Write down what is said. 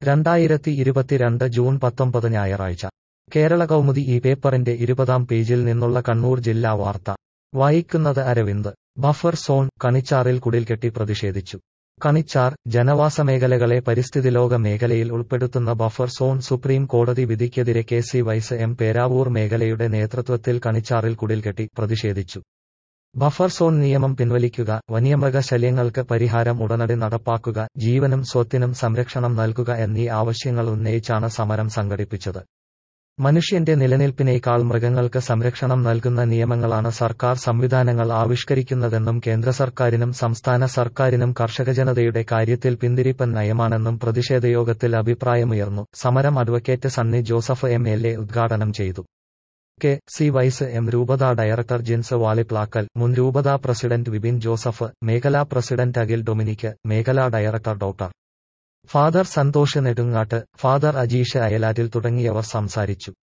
രണ്ടായിരത്തി ഇരുപത്തിരണ്ട് ജൂൺ പത്തൊമ്പത് ഞായറാഴ്ച കേരള കൗമുദി ഈ പേപ്പറിന്റെ ഇരുപതാം പേജിൽ നിന്നുള്ള കണ്ണൂർ ജില്ലാ വാർത്ത വായിക്കുന്നത് അരവിന്ദ് ബഫർ സോൺ കണിച്ചാറിൽ കുടിൽകെട്ടി പ്രതിഷേധിച്ചു കണിച്ചാർ ജനവാസ മേഖലകളെ പരിസ്ഥിതിലോക മേഖലയിൽ ഉൾപ്പെടുത്തുന്ന ബഫർ സോൺ സുപ്രീം കോടതി വിധിക്കെതിരെ K C Y M Peravoor മേഖലയുടെ നേതൃത്വത്തിൽ കണിച്ചാറിൽ കുടിൽകെട്ടി പ്രതിഷേധിച്ചു ബഫർ സോൺ നിയമം പിൻവലിക്കുക വന്യമൃഗശല്യങ്ങൾക്ക് പരിഹാരം ഉടനടി നടപ്പാക്കുക ജീവനും സ്വത്തിനും സംരക്ഷണം നൽകുക എന്നീ ആവശ്യങ്ങൾ ഉന്നയിച്ചാണ് സമരം സംഘടിപ്പിച്ചത് മനുഷ്യന്റെ നിലനിൽപ്പിനേക്കാൾ മൃഗങ്ങൾക്ക് സംരക്ഷണം നൽകുന്ന നിയമങ്ങളാണ് സർക്കാർ സംവിധാനങ്ങൾ ആവിഷ്കരിക്കുന്നതെന്നും കേന്ദ്ര സർക്കാരിനും സംസ്ഥാന സർക്കാരിനും കർഷക ജനതയുടെ കാര്യത്തിൽ പിന്തിരിപ്പൻ നയമാണെന്നും പ്രതിഷേധയോഗത്തിൽ അഭിപ്രായമുയർന്നു സമരം advocate Sunny Joseph M L A ഉദ്ഘാടനം ചെയ്തു കെ സി വൈസ് എം രൂപത ഡയറക്ടർ ജിൻസ് വാളിപ്ലാക്കൽ മുൻ രൂപത പ്രസിഡന്റ് വിപിൻ ജോസഫ് മേഖലാ പ്രസിഡന്റ് അഖിൽ ഡൊമിനിക്ക് മേഖലാ director doctor father Santhosh Nedungatt father Ajeesh Ayalattil തുടങ്ങിയവർ സംസാരിച്ചു